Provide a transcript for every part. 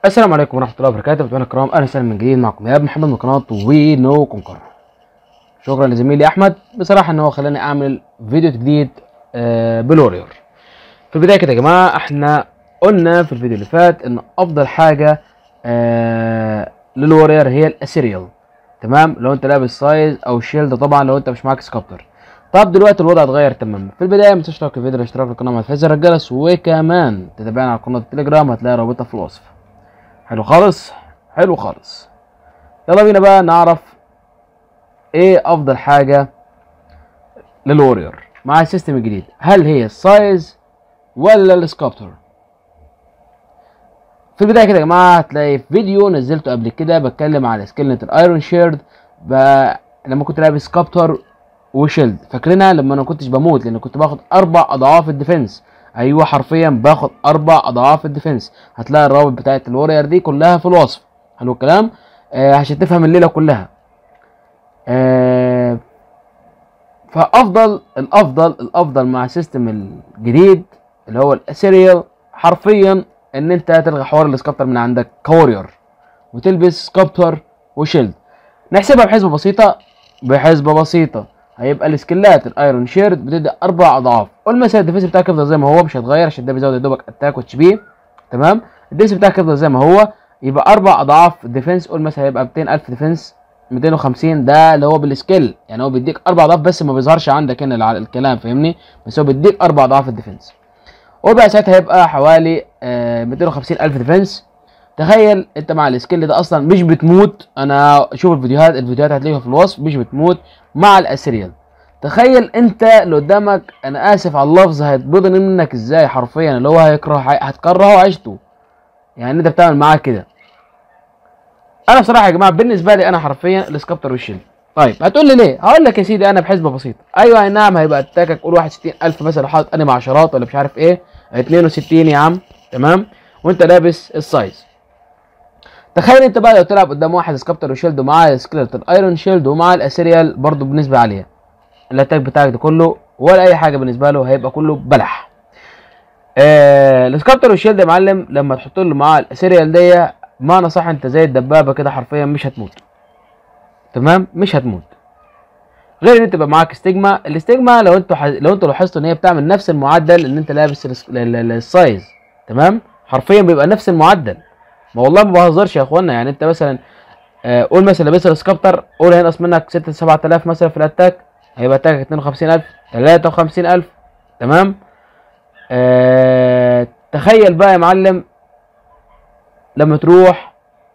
السلام عليكم ورحمه الله وبركاته متابعينا الكرام اهلا وسهلا من جديد معكم ايهاب محمد من قناه وي نو كونكر شكرا لزميلي احمد بصراحه ان هو خلاني اعمل فيديو جديد آه بالوريور في البدايه كده يا جماعه احنا قلنا في الفيديو اللي فات ان افضل حاجه آه للوريور هي الاسيريال تمام لو انت لابس سايز او شيلد طبعا لو انت مش معاك سكابتر طب دلوقتي الوضع اتغير تماما في البدايه ما تنساش تشترك في الفيديو الاشتراك في القناه ما تفعل زر الجرس وكمان تتابعنا على قناه التليجرام هتلاقي رابطها في الوصف حلو خالص حلو خالص يلا بينا بقى نعرف ايه افضل حاجه للوريور مع السيستم الجديد هل هي السايز ولا السكابتر في البدايه كده يا جماعه هتلاقي فيديو نزلته قبل كده بتكلم على سكيلنت الايرون شيرد ب... لما كنت لابس سكابتر وشيلد فاكرينها لما انا كنتش بموت لان كنت باخد اربع اضعاف الديفنس ايوه حرفيا باخد اربع اضعاف الديفنس هتلاقي الروابط بتاعت الورير دي كلها في الوصف حلو الكلام آه عشان تفهم الليله كلها آه فافضل الافضل الافضل مع السيستم الجديد اللي هو الاسيريال حرفيا ان انت تلغي حوار السكابتر من عندك كورير وتلبس سكابتر وشيلد نحسبها بحسبه بسيطه بحسبه بسيطه هيبقى السكيلات الايرون شيرد بتدي اربع اضعاف قول مثلا الديفنس بتاعك يفضل زي ما هو مش هيتغير عشان ده بيزود يا دوبك اتاك واتش بي تمام الديفنس بتاعك يفضل زي ما هو يبقى اربع اضعاف الديفنس قول مثلا هيبقى 200000 ديفنس 250 ده اللي هو بالسكيل يعني هو بيديك اربع اضعاف بس ما بيظهرش عندك هنا الكلام فاهمني بس هو بيديك اربع اضعاف الديفنس وبقى ساعتها هيبقى حوالي آه 250000 ديفنس تخيل انت مع السكيل ده اصلا مش بتموت انا شوف الفيديوهات الفيديوهات هتلاقيها في الوصف مش بتموت مع الاسيريال تخيل انت اللي قدامك انا اسف على اللفظ هيتبضن منك ازاي حرفيا اللي هو هيكره هتكرهه عيشته يعني انت بتعمل معاه كده انا بصراحه يا جماعه بالنسبه لي انا حرفيا السكابتر والشيل طيب هتقول لي ليه هقول لك يا سيدي انا بحسبه بسيطه ايوه اي نعم هيبقى اتاكك قول 61000 مثلا حاطط انمي عشرات ولا مش عارف ايه 62 يا عم تمام وانت لابس السايز تخيل انت بقى لو تلعب قدام واحد سكابتر وشيلد ومعاه سكيلتون ايرون شيلد ومعاه الاسيريال برضه بنسبه عاليه الاتاك بتاعك ده كله ولا اي حاجه بالنسبه له هيبقى كله بلح آه السكابتر والشيلد يا معلم لما تحط له معاه الاسيريال دي بمعنى صح انت زي الدبابه كده حرفيا مش هتموت تمام مش هتموت غير ان انت يبقى معاك استجما الاستجما لو انتوا حز... لو انتوا لاحظتوا ان هي بتعمل نفس المعدل ان انت لابس الس... السايز تمام حرفيا بيبقى نفس المعدل ما والله ما بهزرش يا اخوانا يعني انت مثلا آه قول مثلا لابس السكابتر قول هينقص منك 6 7000 مثلا في الاتاك هيبقى اتاك 52000 53000 تمام آه تخيل بقى يا معلم لما تروح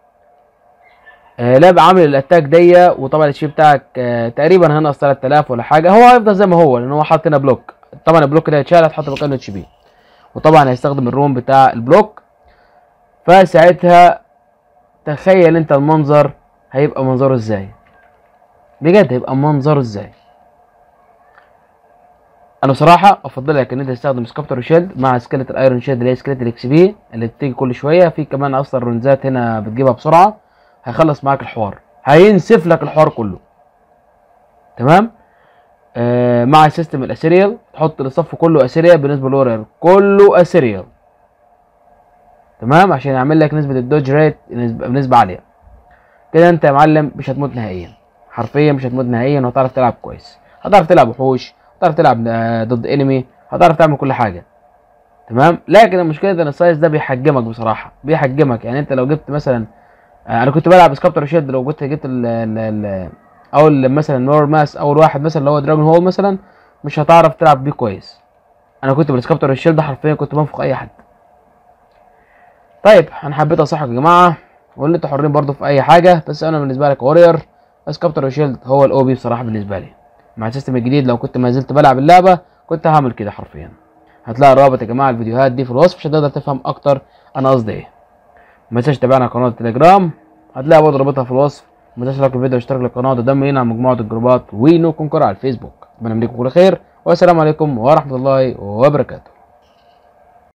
آه لاب عامل الاتاك دي وطبعا الشي بتاعك آه تقريبا هينقص 3000 ولا حاجه هو هيفضل زي ما هو لان هو حاطط هنا بلوك طبعا البلوك ده هيتشال هتحط مكانه اتش بي وطبعا هيستخدم الروم بتاع البلوك فساعتها تخيل انت المنظر هيبقى منظره ازاي بجد هيبقى منظره ازاي انا بصراحه افضل لك ان انت تستخدم سكابتر وشيلد مع سكيلت الايرون شيلد اللي هي سكيلت الاكس بي اللي بتيجي كل شويه في كمان اصلا رونزات هنا بتجيبها بسرعه هيخلص معاك الحوار هينسف لك الحوار كله تمام آه مع السيستم الاسيريال تحط الصف كله اسيريال بالنسبه للورير كله اسيريال تمام عشان يعمل لك نسبه الدوج ريت بنسبه عاليه كده انت يا معلم مش هتموت نهائيا حرفيا مش هتموت نهائيا وهتعرف تلعب كويس هتعرف تلعب وحوش هتعرف تلعب ضد انمي هتعرف تعمل كل حاجه تمام لكن المشكله ان السايز ده بيحجمك بصراحه بيحجمك يعني انت لو جبت مثلا انا كنت بلعب سكابتر شيد لو كنت جبت ال ال ال اول مثلا نور ماس اول واحد مثلا اللي هو دراجون هول مثلا مش هتعرف تلعب بيه كويس انا كنت بالسكابتر الشيلد حرفيا كنت بنفخ اي حد طيب انا حبيت انصحكم يا جماعه وان انتوا حرين برضو في اي حاجه بس انا بالنسبه لك وورير سكابتر وشيلد هو الاو بي بصراحه بالنسبه لي مع السيستم الجديد لو كنت ما زلت بلعب اللعبه كنت هعمل كده حرفيا هتلاقي الرابط يا جماعه الفيديوهات دي في الوصف عشان تقدر تفهم اكتر انا قصدي ايه ما تنساش تتابعنا على قناه التليجرام هتلاقي برضه رابطها في الوصف ما تنساش لايك الفيديو واشترك للقناه وتدعم لينا على مجموعه الجروبات وينو كونكور على الفيسبوك اتمنى لكم كل خير والسلام عليكم ورحمه الله وبركاته